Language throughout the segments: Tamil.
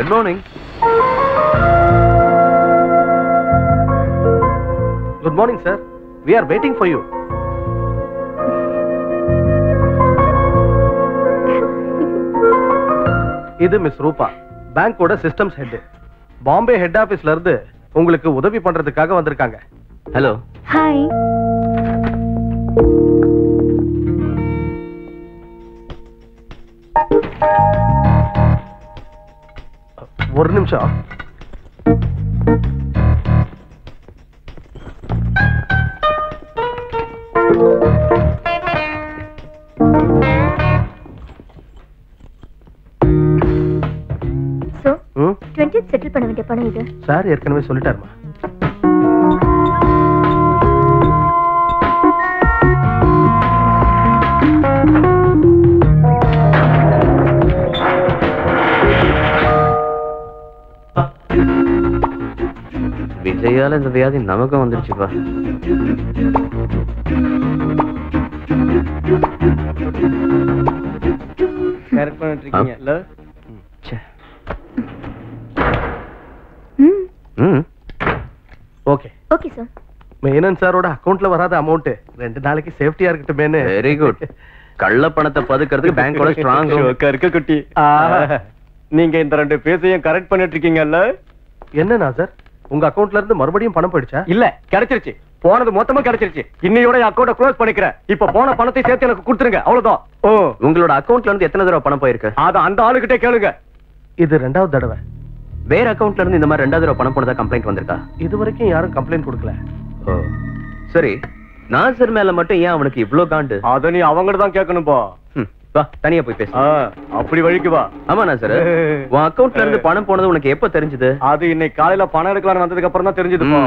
Good morning good morning sir we are waiting for you இது மிஸ் ரூபா பேங்கோட சிஸ்டம்ஸ் ஹெட் பாம்பே ஹெட் ஆபீஸ்ல இருந்து உங்களுக்கு உதவி பண்றதுக்காக வந்திருக்காங்க ஹலோ ஹாய் ஒரு நிமிஷம் சோ ம் 20th செட்டில் பண்ண வேண்டிய பணம் இது சார் ஏற்கனவே சொல்லிட்டாருமா விஜயால இந்த வியாதி நமக்கும் வந்துருச்சுப்பா கரெக்ட் பண்ணிட்டு இருக்கீங்க இல்ல ச்சே. ம் ம் ஓகே ஓகே சார் மேனன் சாரோட அக்கவுண்ட்ல வராத அமௌண்ட் ரெண்டு நாளைக்கு சேஃப்டியா இருக்கட்டுமேனு வெரி குட் கள்ள பணத்தை பதுக்கிறதுக்கு பேங்கோட ஸ்ட்ராங் ஷோக்கா இருக்க குட்டி நீங்க இந்த ரெண்டு பேசையும் கரெக்ட் பண்ணிட்டு இருக்கீங்கல்ல என்னன்னா சார் உங்க அக்கவுண்ட்ல இருந்து மறுபடியும் பணம் போயிடுச்சா இல்ல கிடைச்சிருச்சு போனது மொத்தமா கிடைச்சிருச்சு இன்னையோட அக்கௌண்ட க்ளோஸ் பண்ணிக்கிறேன் இப்ப போன பணத்தை சேர்த்து எனக்கு கொடுத்துருங்க அவ்வளவுதான் ஓ உங்களோட அக்கவுண்ட்ல இருந்து எத்தனை தடவை பணம் போயிருக்கு அத அந்த ஆளுகிட்டே கேளுங்க இது ரெண்டாவது தடவை வேற அக்கவுண்ட்ல இருந்து இந்த மாதிரி ரெண்டாவது தடவை பணம் போனதா கம்ப்ளைண்ட் வந்திருக்கா இது வரைக்கும் யாரும் கம்ப்ளைண்ட் கொடுக்கல ஓ சரி நாசர் மேல மட்டும் ஏன் அவனுக்கு இவ்ளோ காண்டு அத நீ அவங்ககிட்ட தான் கேட்கணும்பா ம், வா தனியா போய் பேசு ஆ, அப்படி வழிக்கு வா ஆமா நாசர் உன் அக்கவுண்ட்ல இருந்து பணம் போனது உனக்கு எப்ப தெரிஞ்சது அது இன்னைக்கு காலையில பணம் எடுக்கலாம்னு வந்ததுக்கு அப்புறம் தான் தெரிஞ்சதுப்பா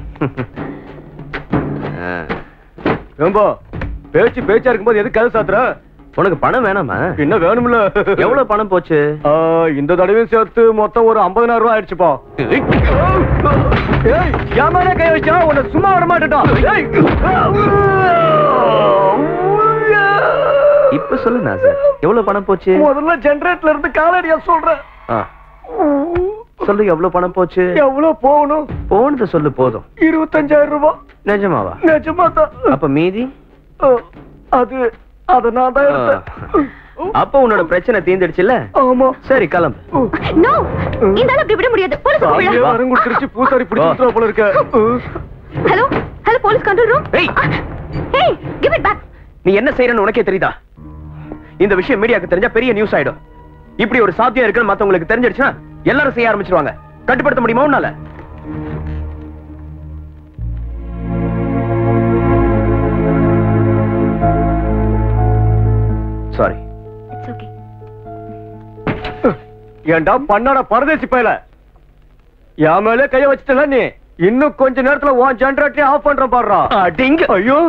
ஆ. ஏம்பா பேச்சு பேச்சா இருக்கும்போது எதுக்கு கதை சாத்துற உனக்கு பணம் வேணாமா என்ன வேணும்ல எவ்வளவு பணம் போச்சு ஆ, இந்த தடவையும் சேர்த்து மொத்தம் ஒரு 50000 ரூபாய் ஆயிடுச்சுப்பா ஏய் என் மேல கை வச்சா உன்னை சும்மா விட மாட்டேன்டா ஏய். இப்ப சொல்லு நாசர் எவ்வளவு பணம் போச்சு முதல்ல ஜெனரேட்டர்ல இருந்து காலடியா சொல்றேன் ஆ. சொல்லு எவ்வளவு பணம் போச்சு எவ்வளவு போகணும் போனது சொல்லு போதும் இருபத்தஞ்சாயிரம் ரூபாய் நிஜமாவா நிஜமா தான் அப்ப மீதி அது அத நான் தான் எடுத்தேன் அப்ப உன்னோட பிரச்சனை தீந்துடுச்சுல்ல ஆமா சரி கிளம்பு நோ இந்த ஆளு அப்படி விட முடியாது போலீஸ் சாமியே வரம் கொடுத்துருச்சு பூசாரி பிடிச்சிட்டு போல இருக்க hello hello police control room ஏய். ஹேய் கிவ் இட் பேக் நீ என்ன செய்யறன்னு உனக்கே தெரியுதா இந்த விஷயம் மீடியாக்கு தெரிஞ்சா பெரிய நியூஸ் ஆயிடும் இப்படி ஒரு சாத்தியம் இருக்குன்னு மத்தவங்களுக்கு தெரிஞ்சிடுச்சுன்னா எல்லாரும் செய்ய ஆரம்பிச்சிருவாங்க கட்டுப்படுத்த முடியுமா உன்னால சாரி இட்ஸ் ஓகே ஏன்டா பண்ணாட பரதேசி பயல என் மேல கைய வச்சுட்டல நீ இன்னும் கொஞ்ச நேரத்துல உன் ஜெனரேட்டரை ஆஃப் பண்றேன் பாடுறா அடிங்க ஐயோ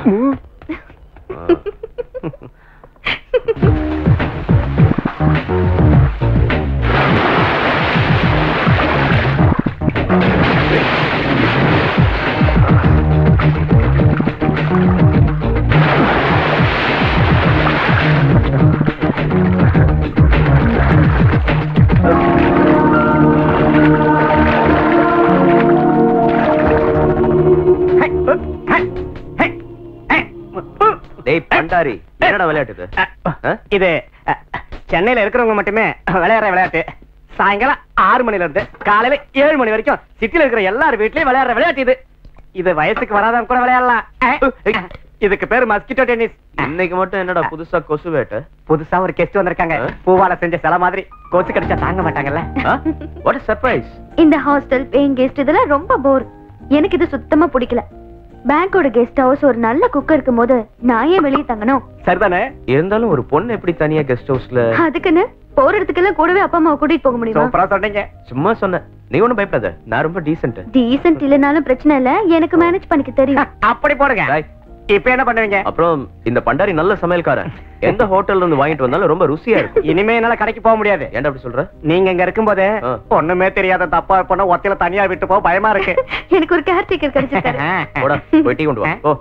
டேய் பண்டாரி என்னடா விளையாட்டு இது? ஆ? இது அ, சென்னையில இருக்கிறவங்க மட்டுமே விளையாடுற விளையாட்டு சாயங்காலம் ஆறு மணில இருந்து காலையில ஏழு மணி வரைக்கும் சிட்டில இருக்கிற எல்லார் வீட்லயும் விளையாடுற விளையாட்டு இது இது வயசுக்கு வராதவங்க கூட விளையாடலாம் அ, இதுக்கு பேரு மஸ்கிட்டோ டென்னிஸ் இன்னைக்கு மட்டும் என்னடா புதுசா கொசு வேட்டை புதுசா ஒரு கெஸ்ட் வந்திருக்காங்க ஆ? பூவால செஞ்ச சில மாதிரி கொசு கடிச்சா தாங்க மாட்டாங்கல்ல வாட் சர்ப்ரைஸ் இந்த ஹாஸ்டல் பேயிங் கெஸ்ட் இதெல்லாம் ரொம்ப போர் எனக்கு இது சுத்தமா பிடிக்கல பேங்கோட கெஸ்ட் ஹவுஸ் ஒரு நல்ல குக் இருக்கும்போது நான் ஏன் வெளியே தங்கணும் சரிதானே இருந்தாலும் ஒரு பொண்ணு எப்படி தனியா கெஸ்ட் ஹவுஸ்ல அதுக்குன்னு போற இடத்துக்கெல்லாம் கூடவே அப்பா அம்மாவை கூட்டிட்டு போக முடியுமா சூப்பரா சொன்னீங்க சும்மா சொன்னேன் நீ ஒண்ணும் பயப்படாத நான் ரொம்ப டீசென்ட் டீசென்ட் இல்லனாலும் பிரச்சனை இல்ல எனக்கு மேனேஜ் பண்ணிக்க தெரியும் அப்படி போடுங்க இப்ப என்ன பண்ணுவீங்க அப்புறம் இந்த பண்டாரி நல்ல சமையல்காரன் எந்த ஹோட்டல்ல இருந்து வாங்கிட்டு வந்தாலும் ரொம்ப ருசியா இருக்கும் இனிமே என்னால கடைக்கு போக முடியாது ஏன்டா அப்படி சொல்ற நீங்க இங்க இருக்கும்போது ஆ. ஒண்ணுமே தெரியாத தப்பா பொண்ண ஒத்தையில தனியா விட்டு போக பயமா இருக்கு எனக்கு ஒரு கேர் டேக்கர் கிடைச்சிருக்காரு போடா போய் டீ கொண்டு வா ஓ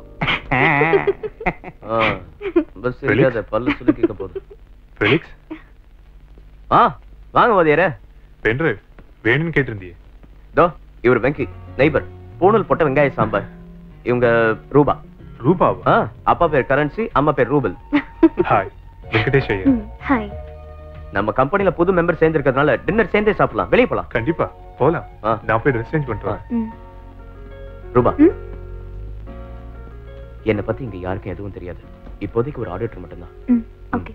பஸ் தெரியாத பல்லு சுலுக்கிக்க போகுது ஃபெலிக்ஸ் ஆ வாங்க வாதியாரே பென்ட்ரைவ் வேணும்னு கேட்டிருந்தியே தோ இவர் வெங்கி நெய்பர் பூணூல் போட்ட வெங்காய சாம்பார் இவங்க ரூபா ரூபாவா ஆ, அப்பா பேர் கரன்சி அம்மா பேர் ரூபல் ஹாய் வெங்கடேஷ் ஐயா ஹாய் நம்ம கம்பெனில புது மெம்பர் சேர்ந்திருக்கிறதுனால டின்னர் சேர்ந்தே சாப்பிடலாம் வெளியே போலாம் கண்டிப்பா போலாம் ஆ. நான் போய் ட்ரெஸ் சேஞ்ச் பண்ணிட்டு வரேன் ம் ரூபா ம்? என்னை பத்தி இங்க யாருக்கும் எதுவும் தெரியாது இப்போதைக்கு ஒரு ஆடிட்டர் மட்டும்தான் ம் ஓகே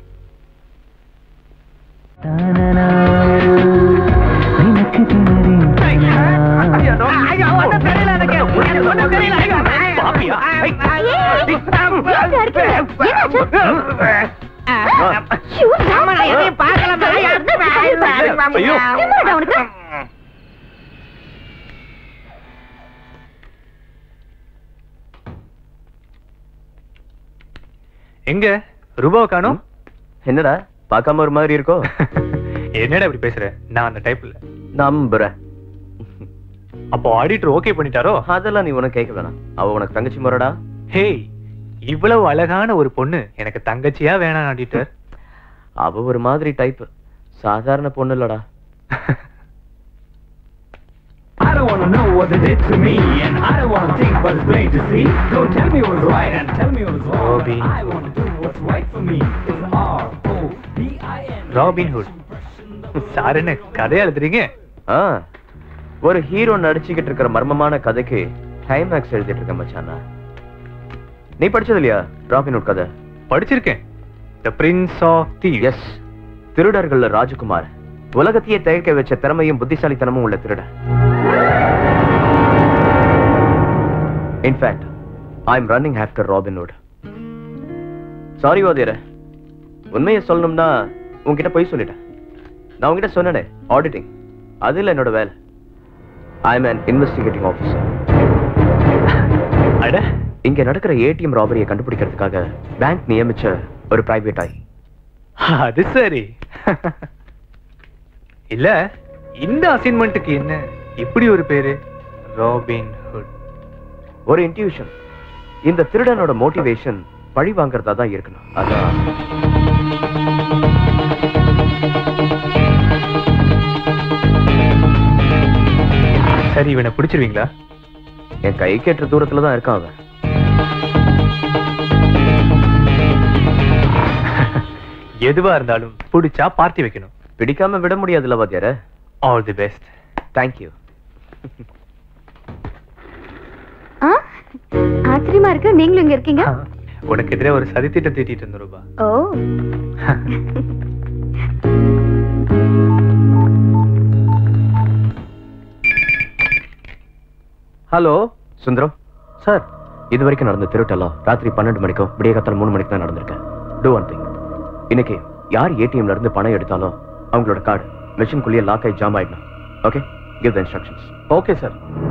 எங்க ரூபாவை காணோம் என்னடா பார்க்காம ஒரு மாதிரி இருக்கோ என்னடா இப்படி பேசுற நான் அந்த டைப் இல்ல நம்புறேன் அப்போ ஆடிட்டர் ஓகே பண்ணிட்டாரோ அதெல்லாம் நீ உனக்கு கேட்க வேணாம் அவ உனக்கு தங்கச்சி முறடா ஹேய் இவ்வளவு அழகான ஒரு பொண்ணு எனக்கு தங்கச்சியா வேணாம் ஆடிட்டர் அவ ஒரு மாதிரி டைப் சாதாரண பொண்ணு இல்லடா I don't wanna know what they did to me, and I don't wanna think but it's plain to see. Don't tell me what's right and tell me what's wrong. Robin. I wanna do what's right for me. It's R O B I N. Robin Hood sir என்ன கதை எழுதுறீங்க ஆ ஒரு ஹீரோ நடிச்சுக்கிட்டு இருக்கிற மர்மமான கதைக்கு கிளைமேக்ஸ் எழுதிட்டு இருக்க மச்சானா நீ படிச்சது இல்லையா ராபின்வுட் கதை படிச்சிருக்கேன் த பிரின்ஸ் ஆஃப் தி எஸ் திருடர்கள்ல ராஜகுமார் உலகத்தையே தயக்க வச்ச திறமையும் புத்திசாலித்தனமும் உள்ள திருடன் in fact I am running after Robin Hood sorry வாதியர உண்மையை சொல்லணும்னா உன்கிட்ட போய் சொல்லிட்டேன் நான் உன்கிட்ட சொன்னேனே ஆடிட்டிங் அது இல்ல என்னோட வேலை I am an investigating officer அட இங்க நடக்கிற ஏடிஎம் ராபரியை கண்டுபிடிக்கிறதுக்காக பேங்க் நியமிச்ச ஒரு பிரைவேட் ஆய் அது சரி இல்ல இந்த அசைன்மெண்ட்டுக்கு என்ன இப்படி ஒரு பேரு ராபின் ஹுட் ஒரு இன்ட்யூஷன் இந்த திருடனோட மோட்டிவேஷன் பழி வாங்குறதா தான் இருக்கணும் அதான் சரி இவனை பிடிச்சிருவீங்களா என் கை கேட்டுற தூரத்துல தான் இருக்கான் அவன் எதுவா இருந்தாலும் பிடிச்சா பார்ட்டி வைக்கணும் பிடிக்காம விட முடியாதுல்ல வாத்தியார ஆல் தி பெஸ்ட் தேங்க்யூ ஆ ஆச்சரியமா இருக்கு நீங்களும் இங்க இருக்கீங்க உனக்கு எதிரே ஒரு சதித்திட்டம் தீட்டிட்டு இருந்த ரூபா ஓ ஹலோ சுந்தரம் சார் இது வரைக்கும் நடந்த திருட்டெல்லாம் ராத்திரி பன்னெண்டு மணிக்கோ விடிய காத்தால மூணு மணிக்கு தான் நடந்திருக்கேன் டூ ஒன் திங் இன்னைக்கு யார் ஏடிஎம்ல இருந்து பணம் எடுத்தாலும் அவங்களோட கார்டு மெஷின்குள்ளேயே லாக் ஆகி ஜாம் ஆயிடணும் okay give the instructions okay sir